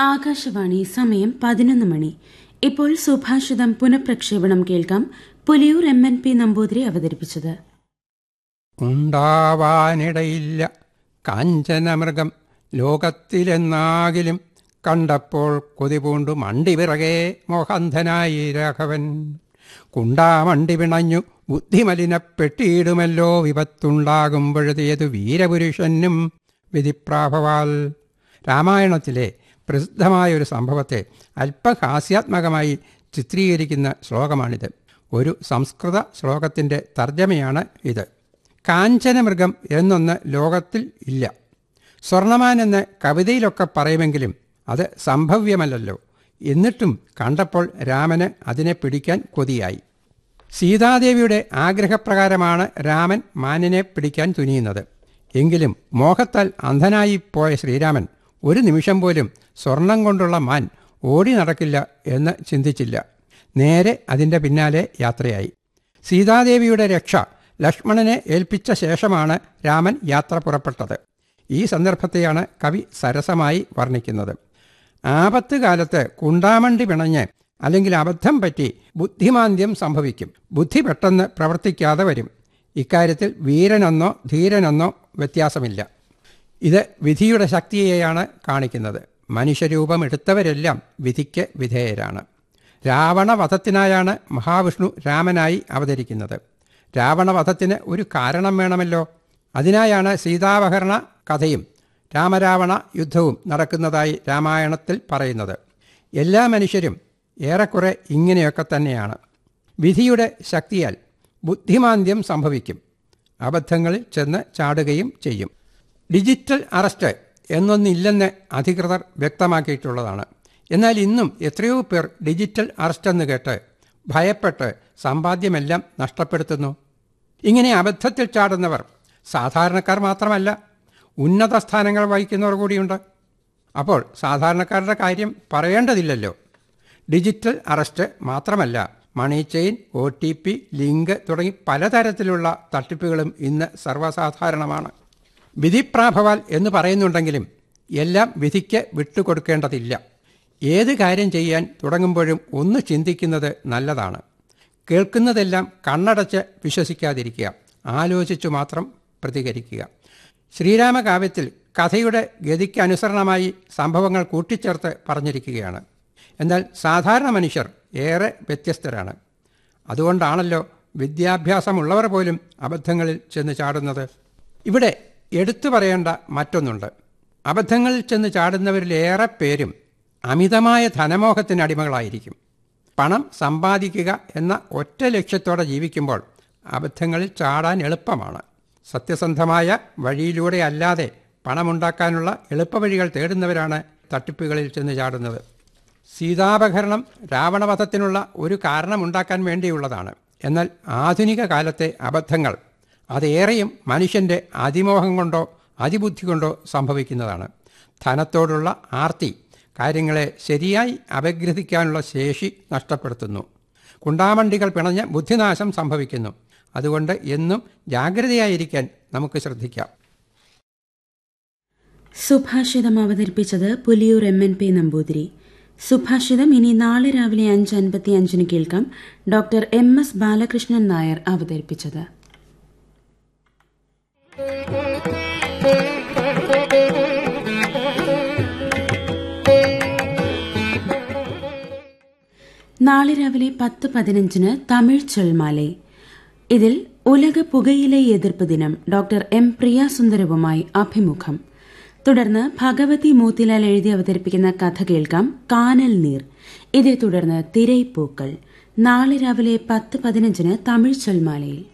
ആകാശവാണി സമയം പതിനൊന്ന് മണി ഇപ്പോൾ സുഭാഷിതം പുനഃപ്രക്ഷേപണം കേൾക്കാം Puliyur M N P Namboothiri അവതരിപ്പിച്ചത് ഉണ്ടാവാനിടയില്ല കാഞ്ചനമൃഗം ലോകത്തിലെന്നാകിലും കണ്ടപ്പോൾ കൊതിപൂണ്ടു മണ്ടി പിറകെ മോഹന്ധനായി രാഘവൻ കുണ്ടാമണ്ടി പിണഞ്ഞു ബുദ്ധിമലിനപ്പെട്ടിയിടുമല്ലോ വിപത്തുണ്ടാകുമ്പോഴതേതു വീരപുരുഷനും വിധിപ്രാഭവാൽ രാമായണത്തിലെ പ്രസിദ്ധമായ ഒരു സംഭവത്തെ അല്പഹാസ്യാത്മകമായി ചിത്രീകരിക്കുന്ന ശ്ലോകമാണിത് ഒരു സംസ്കൃത ശ്ലോകത്തിൻ്റെ തർജ്ജമയാണ് ഇത് കാഞ്ചനമൃഗം എന്നൊന്ന് ലോകത്തിൽ ഇല്ല സ്വർണമാൻ എന്ന് കവിതയിലൊക്കെ പറയുമെങ്കിലും അത് സംഭവ്യമല്ലല്ലോ എന്നിട്ടും കണ്ടപ്പോൾ രാമന് അതിനെ പിടിക്കാൻ കൊതിയായി സീതാദേവിയുടെ ആഗ്രഹപ്രകാരമാണ് രാമൻ മാനിനെ പിടിക്കാൻ തുനിയുന്നത് എങ്കിലും മോഹത്താൽ അന്ധനായി പോയ ശ്രീരാമൻ ഒരു നിമിഷം പോലും സ്വർണം കൊണ്ടുള്ള മാൻ ഓടി നടക്കില്ല എന്ന് ചിന്തിച്ചില്ല നേരെ അതിൻ്റെ പിന്നാലെ യാത്രയായി സീതാദേവിയുടെ രക്ഷ ലക്ഷ്മണനെ ഏൽപ്പിച്ച ശേഷമാണ് രാമൻ യാത്ര പുറപ്പെട്ടത് ഈ സന്ദർഭത്തെയാണ് കവി സരസമായി വർണ്ണിക്കുന്നത് ആപത്ത് കാലത്ത് കുണ്ടാമണ്ടി പിണഞ്ഞ് അല്ലെങ്കിൽ അബദ്ധം പറ്റി ബുദ്ധിമാന്ദ്യം സംഭവിക്കും ബുദ്ധി പെട്ടെന്ന് പ്രവർത്തിക്കാതെ വരും ഇക്കാര്യത്തിൽ വീരനെന്നോ ധീരനെന്നോ വ്യത്യാസമില്ല ഇത് വിധിയുടെ ശക്തിയെയാണ് കാണിക്കുന്നത് മനുഷ്യരൂപം എടുത്തവരെല്ലാം വിധിക്ക് വിധേയരാണ് രാവണവധത്തിനായാണ് മഹാവിഷ്ണു രാമനായി അവതരിക്കുന്നത് രാവണവധത്തിന് ഒരു കാരണം വേണമല്ലോ അതിനായാണ് സീതാപഹരണ കഥയും രാമരാവണ യുദ്ധവും നടക്കുന്നതായി രാമായണത്തിൽ പറയുന്നത് എല്ലാ മനുഷ്യരും ഏറെക്കുറെ ഇങ്ങനെയൊക്കെ തന്നെയാണ് വിധിയുടെ ശക്തിയാൽ ബുദ്ധിമാന്ദ്യം സംഭവിക്കും അബദ്ധങ്ങളിൽ ചെന്ന് ചാടുകയും ചെയ്യും ഡിജിറ്റൽ അറസ്റ്റ് എന്നൊന്നില്ലെന്ന് അധികൃതർ വ്യക്തമാക്കിയിട്ടുള്ളതാണ് എന്നാൽ ഇന്നും എത്രയോ പേർ ഡിജിറ്റൽ അറസ്റ്റ് എന്ന് കേട്ട് ഭയപ്പെട്ട് സമ്പാദ്യമെല്ലാം നഷ്ടപ്പെടുത്തുന്നു ഇങ്ങനെ അബദ്ധത്തിൽ ചാടുന്നവർ സാധാരണക്കാർ മാത്രമല്ല ഉന്നത സ്ഥാനങ്ങൾ വഹിക്കുന്നവർ കൂടിയുണ്ട് അപ്പോൾ സാധാരണക്കാരുടെ കാര്യം പറയേണ്ടതില്ലല്ലോ ഡിജിറ്റൽ അറസ്റ്റ് മാത്രമല്ല money chain O T P link തുടങ്ങി പലതരത്തിലുള്ള തട്ടിപ്പുകളും ഇന്ന് സർവ്വസാധാരണമാണ് വിധിപ്രാഭവാൽ എന്ന് പറയുന്നുണ്ടെങ്കിലും എല്ലാം വിധിക്ക് വിട്ടുകൊടുക്കേണ്ടതില്ല ഏത് കാര്യം ചെയ്യാൻ തുടങ്ങുമ്പോഴും ഒന്ന് ചിന്തിക്കുന്നത് നല്ലതാണ് കേൾക്കുന്നതെല്ലാം കണ്ണടച്ച് വിശ്വസിക്കാതിരിക്കുക ആലോചിച്ചു മാത്രം പ്രതികരിക്കുക ശ്രീരാമകാവ്യത്തിൽ കഥയുടെ ഗതിക്ക് അനുസരണമായി സംഭവങ്ങൾ കൂട്ടിച്ചേർത്ത് പറഞ്ഞിരിക്കുകയാണ് എന്നാൽ സാധാരണ മനുഷ്യർ ഏറെ വ്യത്യസ്തരാണ് അതുകൊണ്ടാണല്ലോ വിദ്യാഭ്യാസമുള്ളവർ പോലും അബദ്ധങ്ങളിൽ ചെന്ന് ചാടുന്നത് ഇവിടെ എടുത്തു പറയേണ്ട മറ്റൊന്നുണ്ട് അബദ്ധങ്ങളിൽ ചെന്ന് ചാടുന്നവരിലേറെ പേരും അമിതമായ ധനമോഹത്തിന് അടിമകളായിരിക്കും പണം സമ്പാദിക്കുക എന്ന ഒറ്റ ലക്ഷ്യത്തോടെ ജീവിക്കുമ്പോൾ അബദ്ധങ്ങളിൽ ചാടാൻ എളുപ്പമാണ് സത്യസന്ധമായ വഴിയിലൂടെ അല്ലാതെ പണമുണ്ടാക്കാനുള്ള എളുപ്പവഴികൾ തേടുന്നവരാണ് തട്ടിപ്പുകളിൽ ചെന്ന് ചാടുന്നത് സീതാപഹരണം രാവണവധത്തിനുള്ള ഒരു കാരണമുണ്ടാക്കാൻ വേണ്ടിയുള്ളതാണ് എന്നാൽ ആധുനിക കാലത്തെ അബദ്ധങ്ങൾ അതേറെയും മനുഷ്യൻ്റെ അതിമോഹം കൊണ്ടോ അതിബുദ്ധി കൊണ്ടോ സംഭവിക്കുന്നതാണ് ധനത്തോടുള്ള ആർത്തി കാര്യങ്ങളെ ശരിയായി അപഗ്രഥിക്കാനുള്ള ശേഷി നഷ്ടപ്പെടുത്തുന്നു കുണ്ടാമണ്ടികൾ പിണഞ്ഞ് ബുദ്ധിനാശം സംഭവിക്കുന്നു അതുകൊണ്ട് എന്നും ജാഗ്രതയായിരിക്കാൻ നമുക്ക് ശ്രദ്ധിക്കാം സുഭാഷിതം അവതരിപ്പിച്ചത് Puliyur M N P Namboothiri സുഭാഷിതം ഇനി നാളെ രാവിലെ അഞ്ച് അൻപത്തി അഞ്ചിന് കേൾക്കാം doctor M S Balakrishnan Nair അവതരിപ്പിച്ചത് നാളെ രാവിലെ പത്ത് പതിനഞ്ചിന് തമിഴ് ചൊൽമാലെ ഇതിൽ ഉലക പുകയിലെ എതിർപ്പ് ദിനം ഡോക്ടർ എം പ്രിയാസുന്ദരവുമായി അഭിമുഖം തുടർന്ന് ഭഗവതി മൂത്തിലാൽ എഴുതി അവതരിപ്പിക്കുന്ന കഥ കേൾക്കാം കാനൽ നീർ ഇതേ തുടർന്ന് തിരൈപ്പൂക്കൾ നാളെ രാവിലെ പത്ത് പതിനഞ്ചിന് തമിഴ് ചൊൽമാലയിൽ